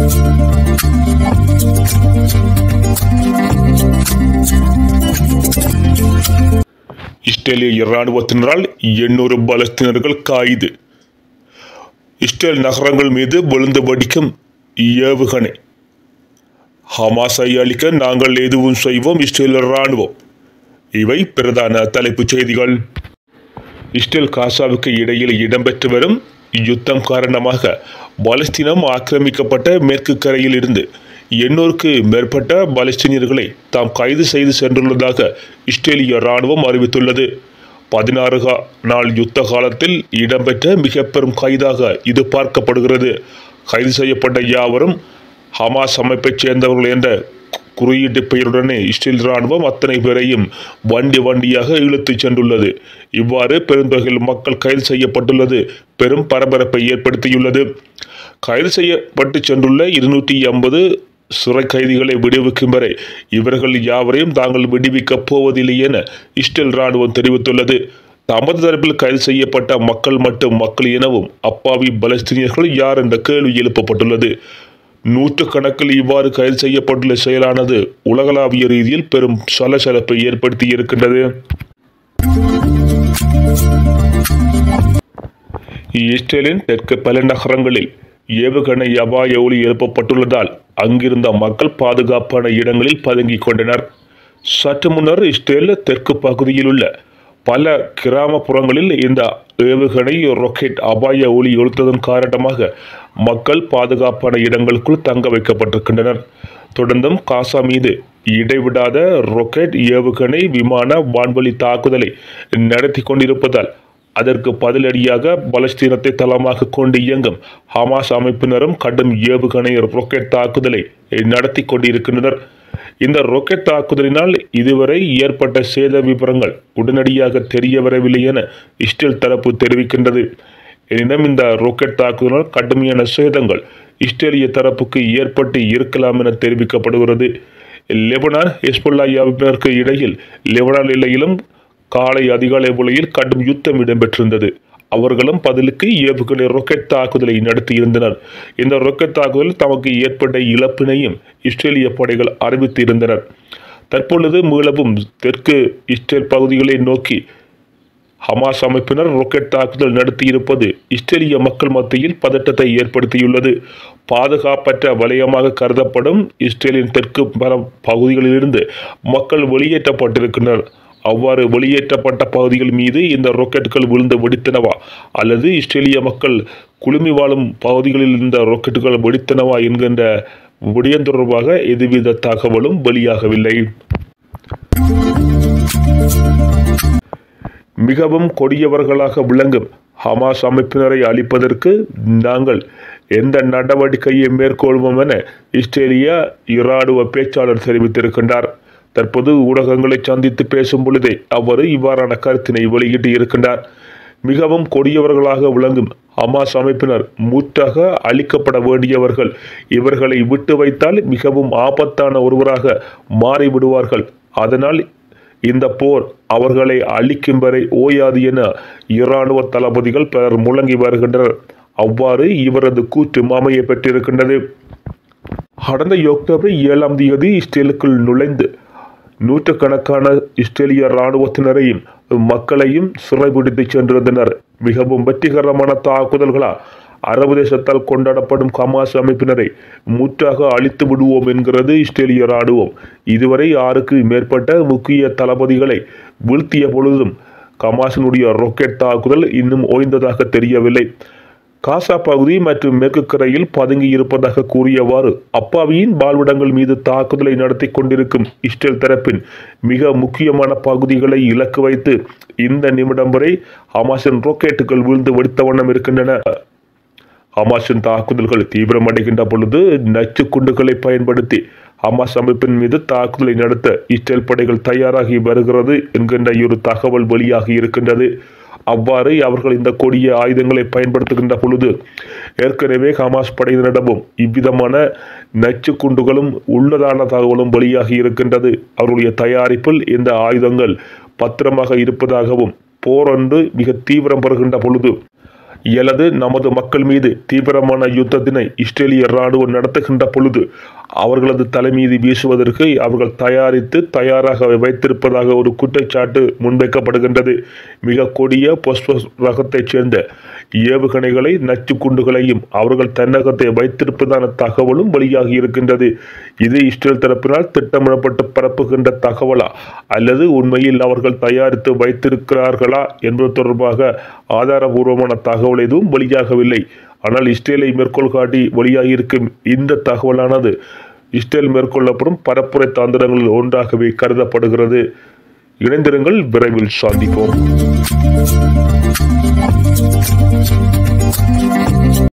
இஸ்ரேலிய இராணுவத்தினரால் எண்ணூறு பலஸ்தீனர்கள் கைது இஸ்ரேல் நகரங்கள் மீது விழுந்து வடிக்கும் ஏவுகணை ஹமாஸை அழிக்க நாங்கள் எதுவும் செய்வோம் இஸ்ரேல் இராணுவம் இவை பிரதான தலைப்புச் செய்திகள் இஸ்ரேல் காசாவுக்கு இடையில் இடம்பெற்று வரும் யுத்தம் காரணமாக பாலஸ்தீனம் ஆக்கிரமிக்கப்பட்ட மேற்கு கரையில் இருந்து எண்ணூறுக்கு மேற்பட்ட பாலஸ்தீனியர்களை தாம் கைது செய்து சென்றுள்ளதாக இஸ்ரேலிய இராணுவம் அறிவித்துள்ளது பதினாறு கா- நாள் யுத்த காலத்தில் இடம்பெற்ற மிக பெரும் கைதாக இது பார்க்கப்படுகிறது கைது செய்யப்பட்ட யாவரும் ஹமாஸ் அமைப்பைச் சேர்ந்தவர்கள் என்ற குறியீட்டு பெயருடனே இஸ்ரேல் இராணுவம் அத்தனை பேரையும் வண்டி வண்டியாக இழுத்துச் சென்றுள்ளது இவ்வாறு பெருந்தொகையில் மக்கள் கைது செய்யப்பட்டுள்ளது பெரும் பரபரப்பை ஏற்படுத்தியுள்ளது கைது செய்யப்பட்டு சென்றுள்ள இருநூற்றி ஐம்பது சிறை கைதிகளை விடுவிக்கும் வரை இவர்கள் யாவரையும் தாங்கள் விடுவிக்கப் போவதில்லை என இஸ்ரேல் இராணுவம் தெரிவித்துள்ளது தமது தரப்பில் கைது செய்யப்பட்ட மக்கள் மட்டும் மக்கள் எனவும் அப்பாவி பலஸ்தீனியர்கள் யார் என்ற கேள்வி எழுப்பப்பட்டுள்ளது நூற்றுக்கணக்கில் இவ்வாறு கைது செய்யப்பட்டுள்ள செயலானது உலகளாவிய ரீதியில் பெரும் சலசலப்பை ஏற்படுத்தி இருக்கின்றது இஸ்ரேலின் தெற்கு பல நகரங்களில் ஏவுகணை அபாய ஒலி எழுப்பப்பட்டுள்ளதால் அங்கிருந்த மக்கள் பாதுகாப்பான இடங்களில் பதுங்கிக் கொண்டனர் சற்று முன்னர் இஸ்ரேல் தெற்கு பகுதியில் உள்ள பல கிராமப்புறங்களில் இந்த ஏவுகணை ராக்கெட் அபாய ஒலி எழுத்ததன் காரணமாக மக்கள் பாதுகாப்பான இடங்களுக்குள் தங்க வைக்கப்பட்டிருக்கின்றனர் தொடர்ந்தும் காசா மீது இடைவிடாத ராக்கெட் ஏவுகணை விமான வான்வழி தாக்குதலை நடத்தி கொண்டிருப்பதால் அதற்கு பதிலடியாக பலஸ்தீனத்தை தளமாக கொண்டு இயங்கும் ஹமாஸ் அமைப்பினரும் கடும் ஏவுகணை ராக்கெட் தாக்குதலை நடத்தி கொண்டிருக்கின்றனர் இந்த ராக்கெட் தாக்குதலினால் இதுவரை ஏற்பட்ட சேத விவரங்கள் உடனடியாக தெரிய வரவில்லை என இஸ்ரேல் தரப்பு தெரிவிக்கின்றது எனினும் இந்த ராக்கெட் தாக்குதலால் கடுமையான சேதங்கள் இஸ்ரேலிய தரப்புக்கு ஏற்பட்டு இருக்கலாம் என தெரிவிக்கப்படுகிறது லெபனான் ஹெஸ்புல்லா அமைப்பினருக்கு இடையில் லெபனான் எல்லையிலும் காலை அதிகாலை வேளையில் கடும் யுத்தம் இடம்பெற்றிருந்தது அவர்களும் பதிலுக்கு ஏவுகணை ராக்கெட் தாக்குதலை நடத்தியிருந்தனர் இந்த ராக்கெட் தாக்குதலில் தமக்கு ஏற்பட்ட இழப்பினையும் இஸ்ரேலிய படைகள் அறிவித்திருந்தனர் தற்பொழுது மீளவும் தெற்கு இஸ்ரேல் பகுதிகளை நோக்கி ஹமாஸ் அமைப்பினர் ராக்கெட் தாக்குதல் நடத்தியிருப்பது இஸ்ரேலிய மக்கள் மத்தியில் பதட்டத்தை ஏற்படுத்தியுள்ளது பாதுகாப்பற்ற வலயமாக கருதப்படும் இஸ்ரேலின் தெற்கு பல பகுதிகளிலிருந்து மக்கள் வெளியேற்றப்பட்டிருக்கின்றனர் அவ்வாறு வெளியேற்றப்பட்ட பகுதிகள் மீது இந்த ராக்கெட்டுகள் விழுந்து வெடித்தனவா அல்லது இஸ்ரேலிய மக்கள் குழுமி வாழும் பகுதிகளில் இந்த ராக்கெட்டுகள் வெடித்தனவா என்கின்ற விடயம் தொடர்பாக எதுவித தகவலும் வெளியாகவில்லை மிகவும் கொடியவர்களாக விளங்கும் ஹமாஸ் அமைப்பினரை அழிப்பதற்கு நாங்கள் எந்த நடவடிக்கையை மேற்கொள்வோம் என இஸ்ரேலிய இராணுவ பேச்சாளர் தெரிவித்திருக்கின்றார் தற்போது ஊடகங்களை சந்தித்து பேசும் பொழுதே அவர் இவ்வாறான கருத்தினை வெளியிட்டு இருக்கின்றார் மிகவும் கொடியவர்களாக விளங்கும் ஹமாஸ் அமைப்பினர் மூற்றாக அழிக்கப்பட வேண்டியவர்கள் இவர்களை விட்டு வைத்தால் மிகவும் ஆபத்தான ஒருவராக மாறிவிடுவார்கள் அதனால் இந்த போர் அவர்களை அழிக்கும் வரை ஓயாது என இராணுவ தளபதிகள் பலர் முழங்கி வருகின்றனர் அவ்வாறு இவரது கூற்று மாமையை பெற்றிருக்கின்றது கடந்த அக்டோபர் ஏழாம் தேதி இஸ்ரேலுக்குள் நுழைந்து நூற்றுக்கணக்கான இஸ்ரேலிய இராணுவத்தினரையும் மக்களையும் சிறைபிடித்து சென்றிருந்தனர் மிகவும் வெற்றிகரமான தாக்குதல்களால் அரபு தேசத்தால் கொண்டாடப்படும் ஹமாஸ் அமைப்பினரை முற்றாக அழித்து விடுவோம் என்கிறது இஸ்ரேலிய இராணுவம் இதுவரை ஆறுக்கு மேற்பட்ட முக்கிய தளபதிகளை வீழ்த்திய பொழுதும் ஹமாஸினுடைய ராக்கெட் தாக்குதல் இன்னும் ஓய்ந்ததாக தெரியவில்லை காசா பகுதி மற்றும் மேற்கு கரையில் பதுங்கி இருப்பதாக கூறியவாறு அப்பாவியின் வாழ்விடங்கள் மீது தாக்குதலை நடத்தி கொண்டிருக்கும் இஸ்ரேல் தரப்பின் மிக முக்கியமான பகுதிகளை இலக்கு வைத்து இந்த நிமிடம் வரை ஹமாஸின் ராக்கெட்டுகள் வீழ்ந்து வெடித்த வண்ணம் இருக்கின்றன ஹமாஸின் தாக்குதல்கள் தீவிரமடைகின்ற பொழுது நச்சு குண்டுகளை பயன்படுத்தி ஹமாஸ் அமைப்பின் மீது தாக்குதலை நடத்த இஸ்ரேல் படைகள் தயாராகி வருகிறது என்கின்ற ஒரு தகவல் வெளியாகி இருக்கின்றது அவ்வாறு அவர்கள் இந்த கொடிய ஆயுதங்களை பயன்படுத்துகின்ற பொழுது ஏற்கனவே ஹமாஸ் படையினரிடமும் இவ்விதமான நச்சு குண்டுகளும் உள்ளதான தகவலும் வெளியாகி இருக்கின்றது அவருடைய தயாரிப்பில் இந்த ஆயுதங்கள் பத்திரமாக இருப்பதாகவும் போரொன்று மிக தீவிரம் பெறுகின்ற பொழுது அல்லது நமது மக்கள் மீது தீவிரமான யுத்தத்தினை இஸ்ரேலிய இராணுவம் நடத்துகின்ற பொழுது அவர்களது தலை மீது வீசுவதற்கு அவர்கள் தயாரித்து தயாராக வைத்திருப்பதாக ஒரு குற்றச்சாட்டு முன்வைக்கப்படுகின்றது மிக கொடிய பொஸ்பஸ் ரகத்தைச் சேர்ந்த ஏவுகணைகளை நச்சு குண்டுகளையும் அவர்கள் தன்னகத்தை வைத்திருப்பதான தகவலும் வெளியாகி இருக்கின்றது இது இஸ்ரேல் தரப்பினால் திட்டமிடப்பட்டு பரப்புகின்ற தகவலா அல்லது உண்மையில் அவர்கள் தயாரித்து வைத்திருக்கிறார்களா என்பது தொடர்பாக ஆதாரபூர்வமான தகவல் எதுவும் வெளியாகவில்லை ஆனால் இஸ்ரேலை மேற்கோள் காட்டி வெளியாகியிருக்கும் இந்த தகவலானது இஸ்ரேல் மேற்கொள்ளப்படும் பரப்புரை தாந்திரங்களில் ஒன்றாகவே கருதப்படுகிறது இணைந்திருங்கள் விரைவில் சந்திப்போம்